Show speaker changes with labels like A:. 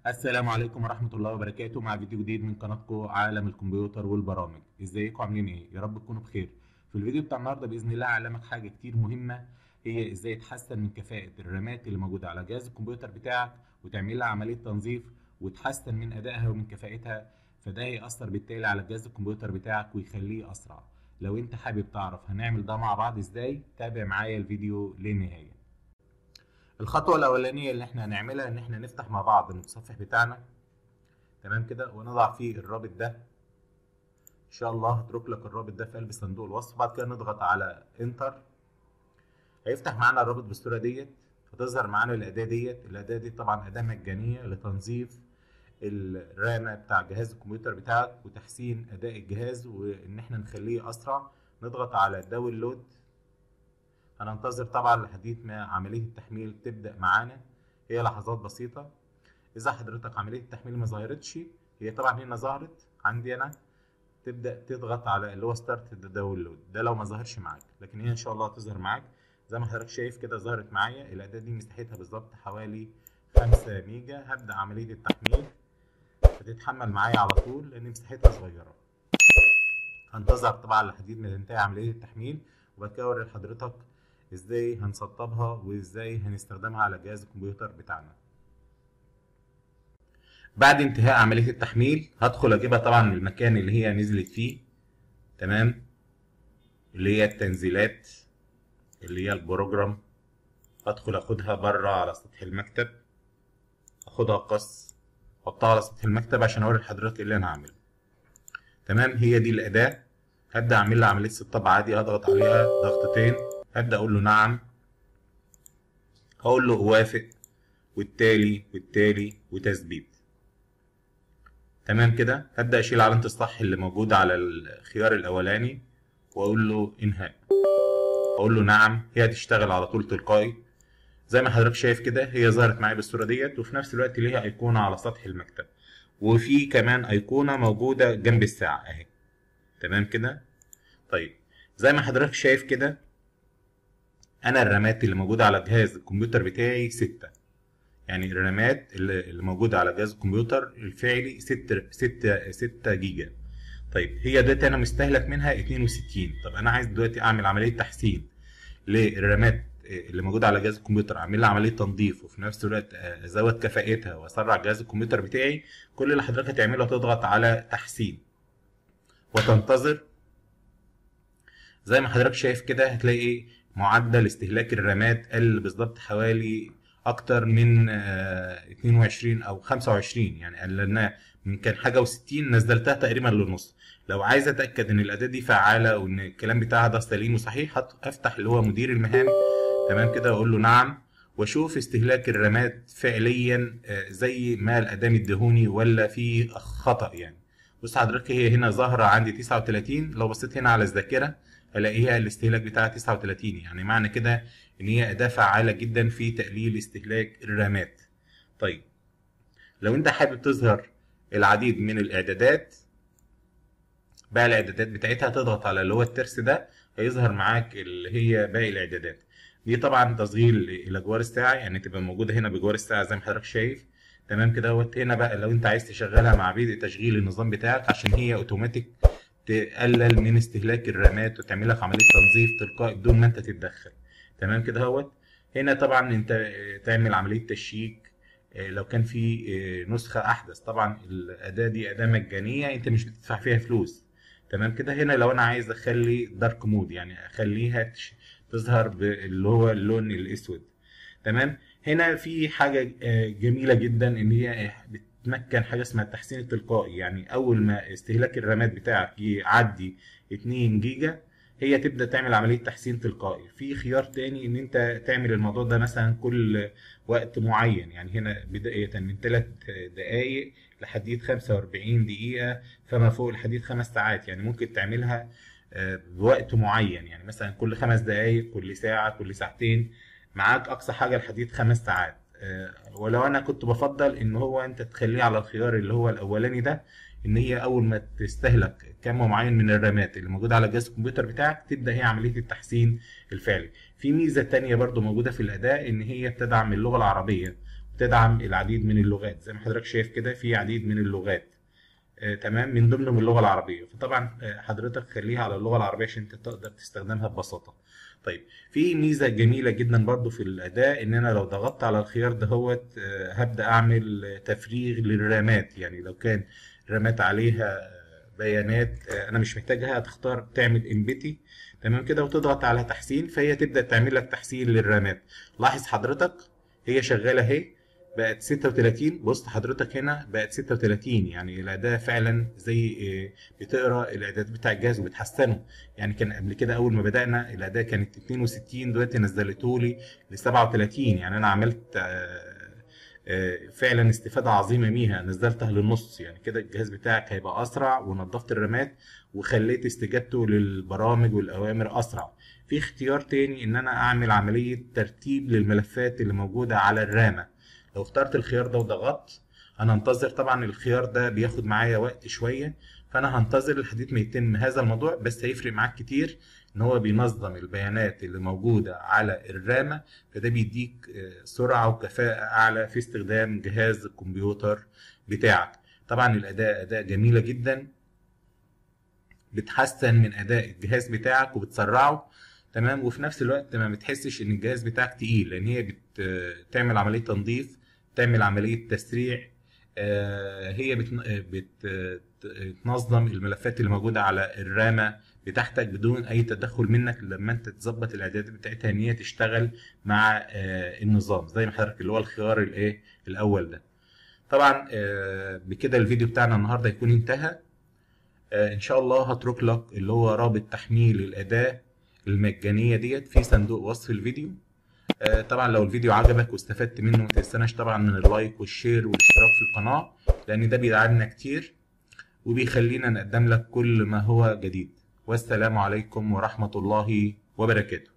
A: السلام عليكم ورحمة الله وبركاته مع فيديو جديد من قناتكم عالم الكمبيوتر والبرامج ازيكم عاملين ايه يا رب تكونوا بخير في الفيديو بتاع النهارده باذن الله هعلمك حاجة كتير مهمة هي ازاي تحسن من كفاءة الرامات اللي موجودة على جهاز الكمبيوتر بتاعك وتعمل لها عملية تنظيف وتحسن من ادائها ومن كفاءتها فده هيأثر بالتالي على جهاز الكمبيوتر بتاعك ويخليه اسرع لو انت حابب تعرف هنعمل ده مع بعض ازاي تابع معايا الفيديو للنهاية الخطوة الأولانية اللي احنا هنعملها إن احنا نفتح مع بعض المتصفح بتاعنا تمام كده ونضع فيه الرابط ده إن شاء الله هترك لك الرابط ده في قلب صندوق الوصف بعد كده نضغط على انتر هيفتح معانا الرابط بالصورة ديت فتظهر معانا الأداة ديت الأداة دي طبعا أداة مجانية لتنظيف الرامة بتاع جهاز الكمبيوتر بتاعك وتحسين أداء الجهاز وإن احنا نخليه أسرع نضغط على داونلود هننتظر طبعا لحديث ما عملية التحميل تبدأ معانا هي لحظات بسيطة إذا حضرتك عملية التحميل ما ظهرتش هي طبعا هنا ظهرت عندي أنا تبدأ تضغط على اللي هو ستارت داونلود ده لو ما ظهرش معاك لكن هي إن شاء الله هتظهر معاك زي ما حضرتك شايف كده ظهرت معايا الأداة دي مساحتها بالظبط حوالي خمسة ميجا هبدأ عملية التحميل هتتحمل معايا على طول لأن مساحتها صغيرة هنتظر طبعا لحديث ما تنتهي عملية التحميل وبعد كده أوري لحضرتك ازاي هنسطبها وازاي هنستخدمها على جهاز الكمبيوتر بتاعنا بعد انتهاء عملية التحميل هدخل اجيبها طبعا من المكان اللي هي نزلت فيه تمام اللي هي التنزيلات اللي هي البروجرام هدخل اخدها بره على سطح المكتب اخدها قص احطها على سطح المكتب عشان اوري لحضرتك اللي انا هعمله تمام هي دي الاداة هبدأ اعمل لها عملية سطاب عادي هضغط عليها ضغطتين هبدأ أقول له نعم هقول له أوافق والتالي والتالي وتثبيت تمام كده هبدأ أشيل علامة الصح اللي موجودة على الخيار الأولاني وأقول له إنهاء أقول له نعم هي هتشتغل على طول تلقائي زي ما حضرتك شايف كده هي ظهرت معايا بالصورة ديت وفي نفس الوقت ليها أيقونة على سطح المكتب وفي كمان أيقونة موجودة جنب الساعة أهي تمام كده طيب زي ما حضرتك شايف كده انا الرامات اللي موجوده على جهاز الكمبيوتر بتاعي ستة يعني الرامات اللي موجوده على جهاز الكمبيوتر الفعلي 6 6 6 جيجا طيب هي دلوقتي انا مستهلك منها 62 طب انا عايز دلوقتي اعمل عمليه تحسين للرامات اللي موجوده على جهاز الكمبيوتر اعمل لها عمليه تنظيف وفي نفس الوقت ازود كفاءتها واسرع جهاز الكمبيوتر بتاعي كل اللي حضرتك هتعمله هتضغط على تحسين وتنتظر زي ما حضرتك شايف كده هتلاقي معدل استهلاك الرامات قل بالظبط حوالي اكتر من 22 او 25 يعني قللناه من كان حاجه و60 نزلتها تقريبا للنص لو عايز اتاكد ان الاداه دي فعاله وان الكلام بتاعها ده سليم وصحيح افتح اللي هو مدير المهام تمام كده واقول له نعم واشوف استهلاك الرامات فعليا زي ما الاداه مديهوني ولا في خطا يعني بص حضرتك هي هنا ظاهره عندي 39 لو بصيت هنا على الذاكره الاقيها الاستهلاك بتاعها 39 يعني معنى كده ان هي اداه فعاله جدا في تقليل استهلاك الرامات طيب لو انت حابب تظهر العديد من الاعدادات باقي الاعدادات بتاعتها تضغط على اللي هو الترس ده هيظهر معاك اللي هي باقي الاعدادات دي طبعا تشغيل الى جوار الساعه يعني تبقى موجوده هنا بجوار الساعه زي ما حضرتك شايف تمام كده اهوت هنا بقى لو انت عايز تشغلها مع بدء تشغيل النظام بتاعك عشان هي اوتوماتيك تقلل من استهلاك الرامات وتعمل لك عمليه تنظيف تلقائي بدون ما انت تتدخل تمام كده اهوت هنا طبعا انت تعمل عمليه تشييك لو كان في نسخه احدث طبعا الاداه دي اداه مجانيه انت مش بتدفع فيها فلوس تمام كده هنا لو انا عايز اخلي دارك مود يعني اخليها تظهر اللي هو اللون الاسود تمام هنا في حاجه جميله جدا ان هي تمكن حاجه اسمها التحسين التلقائي يعني اول ما استهلاك الرامات بتاعك يعدي 2 جيجا هي تبدا تعمل عمليه تحسين تلقائي في خيار تاني ان انت تعمل الموضوع ده مثلا كل وقت معين يعني هنا بدايه من 3 دقائق لحديد 45 دقيقه فما فوق لحديد 5 ساعات يعني ممكن تعملها بوقت معين يعني مثلا كل خمس دقائق كل ساعه كل ساعتين معاك اقصى حاجه لحديد خمس ساعات ولو انا كنت بفضل ان هو انت تخليه على الخيار اللي هو الاولاني ده ان هي اول ما تستهلك كم معين من الرامات اللي موجوده على جهاز الكمبيوتر بتاعك تبدا هي عمليه التحسين الفعلي في ميزه تانية برضو موجوده في الاداء ان هي بتدعم اللغه العربيه بتدعم العديد من اللغات زي ما حضرتك شايف كده في عديد من اللغات آه، تمام من ضمنهم اللغه العربيه فطبعا آه، حضرتك خليها على اللغه العربيه عشان انت تقدر تستخدمها ببساطه طيب في ميزه جميله جدا برضو في الاداء ان انا لو ضغطت على الخيار دهوت آه، هبدا اعمل تفريغ للرامات يعني لو كان رامات عليها آه، بيانات آه، انا مش محتاجها هتختار تعمل امبتي تمام كده وتضغط على تحسين فهي تبدا تعمل لك تحسين للرامات لاحظ حضرتك هي شغاله اهي بقت 36 بص حضرتك هنا بقت 36 يعني الاداء فعلا زي آه، بتقرا الاعداد بتاع الجهاز وبتحسنه يعني كان قبل كده اول ما بدانا الاداء كانت 62 دلوقتي نزلته لي ل 37 يعني انا عملت آه، آه، فعلا استفاده عظيمه بيها نزلتها للنص يعني كده الجهاز بتاعك هيبقى اسرع ونظفت الرامات وخليت استجابته للبرامج والاوامر اسرع في اختيار تاني ان انا اعمل عمليه ترتيب للملفات اللي موجوده على الرامه لو اخترت الخيار ده وضغطت انا انتظر طبعا الخيار ده بياخد معايا وقت شويه فانا هنتظر لحد ما يتم هذا الموضوع بس هيفرق معاك كتير ان هو بينظم البيانات اللي موجوده على الرامه فده بيديك آه، سرعه وكفاءه اعلى في استخدام جهاز الكمبيوتر بتاعك طبعا الاداء اداء جميله جدا بتحسن من اداء الجهاز بتاعك وبتسرعه تمام وفي نفس الوقت ما بتحسش ان الجهاز بتاعك تقيل لان هي بتعمل عمليه تنظيف تعمل عمليه تسريع آه، هي بتن- آه، بت- بتنظم الملفات اللي موجوده على الرامه بتاعتك بدون اي تدخل منك لما انت تظبط الاعدادات بتاعتها ان هي تشتغل مع آه، النظام زي ما حضرتك اللي هو الخيار الايه الاول ده طبعا آه، بكده الفيديو بتاعنا النهارده يكون انتهى آه، ان شاء الله هترك لك اللي هو رابط تحميل الاداه المجانيه ديت في صندوق وصف الفيديو آه، طبعا لو الفيديو عجبك واستفدت منه ما تنساش طبعا من اللايك والشير والاشتراك في القناه لان ده بيدعمنا كتير وبيخلينا نقدم لك كل ما هو جديد والسلام عليكم ورحمه الله وبركاته